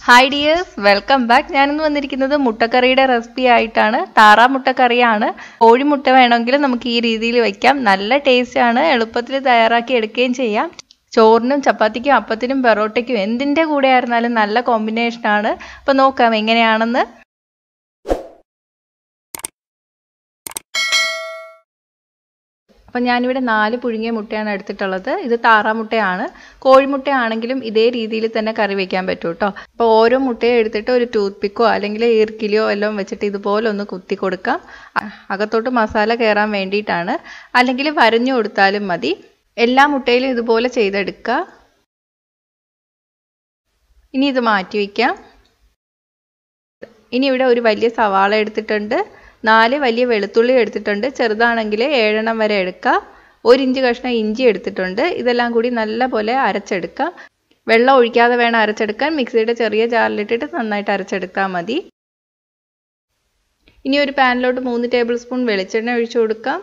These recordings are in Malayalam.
ഹായ് ഡിയേഴ്സ് വെൽക്കം ബാക്ക് ഞാനിന്ന് വന്നിരിക്കുന്നത് മുട്ടക്കറിയുടെ റെസിപ്പി ആയിട്ടാണ് താറാ മുട്ടക്കറിയാണ് കോഴിമുട്ട വേണമെങ്കിൽ നമുക്ക് ഈ രീതിയിൽ വെക്കാം നല്ല ടേസ്റ്റ് ആണ് എളുപ്പത്തിൽ തയ്യാറാക്കി എടുക്കുകയും ചെയ്യാം ചോറിനും ചപ്പാത്തിക്കും അപ്പത്തിനും പെറോട്ടയ്ക്കും എന്തിൻ്റെ കൂടെ ആയിരുന്നാലും നല്ല കോമ്പിനേഷനാണ് അപ്പോൾ നോക്കാം എങ്ങനെയാണെന്ന് അപ്പം ഞാനിവിടെ നാല് പുഴുങ്ങിയ മുട്ടയാണ് എടുത്തിട്ടുള്ളത് ഇത് താറാമുട്ടയാണ് കോഴിമുട്ടയാണെങ്കിലും ഇതേ രീതിയിൽ തന്നെ കറി വെക്കാൻ പറ്റും കേട്ടോ അപ്പോൾ ഓരോ മുട്ടയും എടുത്തിട്ട് ഒരു ടൂത്ത് പിക്കോ അല്ലെങ്കിൽ ഈർക്കിലിയോ എല്ലാം വെച്ചിട്ട് ഇതുപോലെ ഒന്ന് കുത്തി കൊടുക്കാം അകത്തോട്ട് മസാല കയറാൻ വേണ്ടിയിട്ടാണ് അല്ലെങ്കിൽ വരഞ്ഞു കൊടുത്താലും മതി എല്ലാ മുട്ടയിലും ഇതുപോലെ ചെയ്തെടുക്കുക ഇനി ഇത് മാറ്റി വയ്ക്കാം ഇനി ഇവിടെ ഒരു വലിയ സവാള എടുത്തിട്ടുണ്ട് നാല് വലിയ വെളുത്തുള്ളി എടുത്തിട്ടുണ്ട് ചെറുതാണെങ്കിൽ ഏഴെണ്ണം വരെ എടുക്കുക ഒരു ഇഞ്ച് കഷ്ണം ഇഞ്ചി എടുത്തിട്ടുണ്ട് ഇതെല്ലാം കൂടി നല്ല പോലെ അരച്ചെടുക്കാം വെള്ളം ഒഴിക്കാതെ വേണം അരച്ചെടുക്കാൻ മിക്സിയുടെ ചെറിയ ജാറിലിട്ടിട്ട് നന്നായിട്ട് അരച്ചെടുത്താൽ മതി ഇനി ഒരു പാനിലോട്ട് മൂന്ന് ടേബിൾ സ്പൂൺ വെളിച്ചെണ്ണ ഒഴിച്ചു കൊടുക്കാം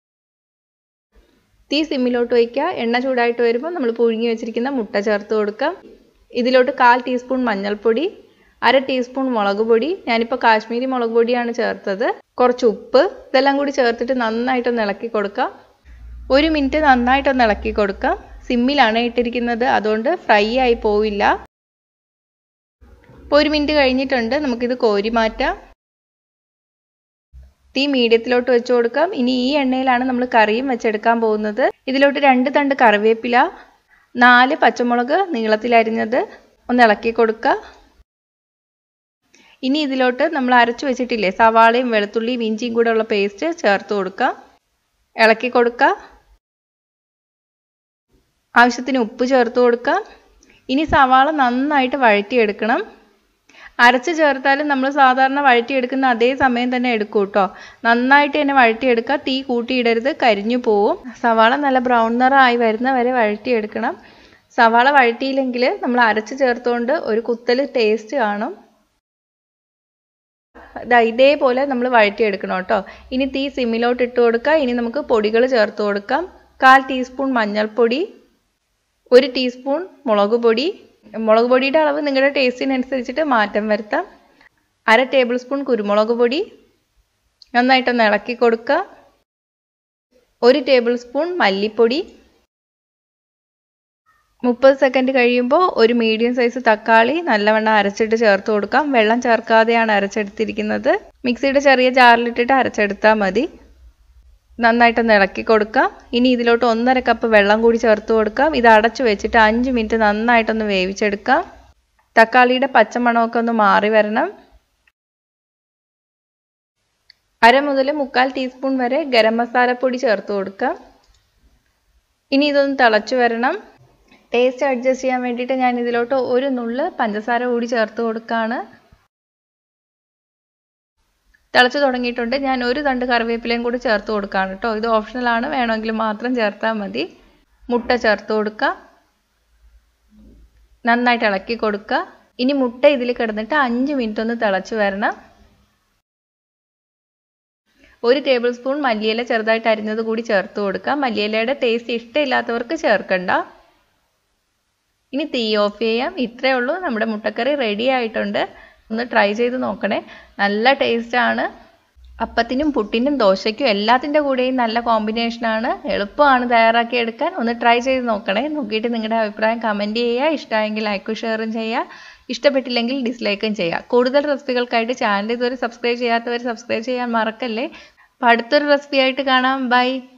തീ സിമ്മിലോട്ട് വയ്ക്കുക എണ്ണ ചൂടായിട്ട് വരുമ്പോൾ നമ്മൾ പുഴുങ്ങി വെച്ചിരിക്കുന്ന മുട്ട ചേർത്ത് കൊടുക്കാം ഇതിലോട്ട് കാൽ ടീസ്പൂൺ മഞ്ഞൾപ്പൊടി അര ടീസ്പൂൺ മുളക് പൊടി ഞാനിപ്പോൾ കാശ്മീരി മുളക് പൊടിയാണ് ചേർത്തത് കുറച്ച് ഉപ്പ് ഇതെല്ലാം കൂടി ചേർത്തിട്ട് നന്നായിട്ടൊന്ന് ഇളക്കി കൊടുക്കാം ഒരു മിനിറ്റ് നന്നായിട്ടൊന്ന് ഇളക്കി കൊടുക്കാം സിമ്മിലാണ് ഇട്ടിരിക്കുന്നത് അതുകൊണ്ട് ഫ്രൈ ആയി പോവില്ല ഇപ്പോൾ ഒരു മിനിറ്റ് കഴിഞ്ഞിട്ടുണ്ട് നമുക്കിത് കോരി മാറ്റാം തീ മീഡിയത്തിലോട്ട് വെച്ച് കൊടുക്കാം ഇനി ഈ എണ്ണയിലാണ് നമ്മൾ കറിയും വെച്ചെടുക്കാൻ പോകുന്നത് ഇതിലോട്ട് രണ്ട് തണ്ട് കറിവേപ്പില നാല് പച്ചമുളക് നീളത്തിലരിഞ്ഞത് ഒന്ന് ഇളക്കി കൊടുക്കുക ഇനി ഇതിലോട്ട് നമ്മൾ അരച്ചു വെച്ചിട്ടില്ലേ സവാളയും വെളുത്തുള്ളിയും ഇഞ്ചിയും കൂടെ ഉള്ള പേസ്റ്റ് ചേർത്ത് കൊടുക്കാം ഇളക്കി കൊടുക്കുക ആവശ്യത്തിന് ഉപ്പ് ചേർത്ത് കൊടുക്കാം ഇനി സവാള നന്നായിട്ട് വഴറ്റിയെടുക്കണം അരച്ച് ചേർത്താലും നമ്മൾ സാധാരണ വഴറ്റിയെടുക്കുന്ന അതേ സമയം തന്നെ എടുക്കും കേട്ടോ നന്നായിട്ട് തന്നെ വഴറ്റിയെടുക്കുക തീ കൂട്ടിയിടരുത് കരിഞ്ഞു പോവും സവാള നല്ല ബ്രൗൺ നിറമായി വരുന്ന വരെ വഴറ്റിയെടുക്കണം സവാള വഴറ്റിയില്ലെങ്കിൽ നമ്മൾ അരച്ച് ചേർത്തുകൊണ്ട് ഒരു കുത്തൽ ടേസ്റ്റ് കാണും ഇതാ ഇതേപോലെ നമ്മൾ വഴറ്റിയെടുക്കണം കേട്ടോ ഇനി തീ സിമ്മിലോട്ട് ഇട്ട് കൊടുക്കുക ഇനി നമുക്ക് പൊടികൾ ചേർത്ത് കൊടുക്കാം കാൽ ടീസ്പൂൺ മഞ്ഞൾപ്പൊടി ഒരു ടീസ്പൂൺ മുളക് പൊടി മുളക് പൊടിയുടെ അളവ് നിങ്ങളുടെ ടേസ്റ്റിനനുസരിച്ചിട്ട് മാറ്റം വരുത്താം അര ടേബിൾ സ്പൂൺ കുരുമുളക് പൊടി നന്നായിട്ടൊന്ന് ഇളക്കി കൊടുക്കുക ഒരു ടേബിൾ സ്പൂൺ മല്ലിപ്പൊടി മുപ്പത് സെക്കൻഡ് കഴിയുമ്പോൾ ഒരു മീഡിയം സൈസ് തക്കാളി നല്ലവണ്ണം അരച്ചിട്ട് ചേർത്ത് കൊടുക്കാം വെള്ളം ചേർക്കാതെയാണ് അരച്ചെടുത്തിരിക്കുന്നത് മിക്സിയുടെ ചെറിയ ജാറിലിട്ടിട്ട് അരച്ചെടുത്താൽ മതി നന്നായിട്ടൊന്ന് ഇളക്കി കൊടുക്കാം ഇനി ഇതിലോട്ട് ഒന്നര കപ്പ് വെള്ളം കൂടി ചേർത്ത് കൊടുക്കാം ഇത് അടച്ചു വെച്ചിട്ട് അഞ്ച് മിനിറ്റ് നന്നായിട്ടൊന്ന് വേവിച്ചെടുക്കാം തക്കാളിയുടെ പച്ചമണമൊക്കെ ഒന്ന് മാറി വരണം അര മുതൽ മുക്കാൽ ടീസ്പൂൺ വരെ ഗരം മസാലപ്പൊടി ചേർത്ത് കൊടുക്കാം ഇനി ഇതൊന്ന് തിളച്ചു വരണം ടേസ്റ്റ് അഡ്ജസ്റ്റ് ചെയ്യാൻ വേണ്ടിയിട്ട് ഞാൻ ഇതിലോട്ട് ഒരു നുള്ള് പഞ്ചസാര കൂടി ചേർത്ത് കൊടുക്കുകയാണ് തിളച്ച് തുടങ്ങിയിട്ടുണ്ട് ഞാൻ ഒരു തണ്ട് കറിവേപ്പിലയും കൂടി ചേർത്ത് കൊടുക്കുകയാണ് കേട്ടോ ഇത് ഓപ്ഷണലാണ് വേണമെങ്കിൽ മാത്രം ചേർത്താൽ മതി മുട്ട ചേർത്ത് കൊടുക്കുക നന്നായിട്ട് ഇളക്കി കൊടുക്കുക ഇനി മുട്ട ഇതിൽ കിടന്നിട്ട് അഞ്ച് മിനിറ്റ് ഒന്ന് തിളച്ച് വരണം ഒരു ടേബിൾ സ്പൂൺ മല്ലിയില ചെറുതായിട്ട് അരിഞ്ഞത് കൂടി ചേർത്ത് കൊടുക്കുക മല്ലിയിലയുടെ ടേസ്റ്റ് ഇഷ്ടമില്ലാത്തവർക്ക് ചേർക്കണ്ട ഇനി തീ ഓഫ് ചെയ്യാം ഇത്രയേ ഉള്ളൂ നമ്മുടെ മുട്ടക്കറി റെഡി ആയിട്ടുണ്ട് ഒന്ന് ട്രൈ ചെയ്ത് നോക്കണേ നല്ല ടേസ്റ്റാണ് അപ്പത്തിനും പുട്ടിനും ദോശയ്ക്കും എല്ലാത്തിൻ്റെ കൂടെയും നല്ല കോമ്പിനേഷനാണ് എളുപ്പമാണ് തയ്യാറാക്കി എടുക്കാൻ ഒന്ന് ട്രൈ ചെയ്ത് നോക്കണേ നോക്കിയിട്ട് നിങ്ങളുടെ അഭിപ്രായം കമൻറ്റ് ചെയ്യുക ഇഷ്ടമായെങ്കിൽ ലൈക്കും ഷെയറും ചെയ്യുക ഇഷ്ടപ്പെട്ടില്ലെങ്കിൽ ഡിസ്ലൈക്കും ചെയ്യുക കൂടുതൽ റെസിപ്പികൾക്കായിട്ട് ചാനൽ ഇതുവരെ സബ്സ്ക്രൈബ് ചെയ്യാത്തവർ സബ്സ്ക്രൈബ് ചെയ്യാൻ മറക്കല്ലേ അപ്പോൾ അടുത്തൊരു റെസിപ്പി ആയിട്ട് കാണാം ബൈ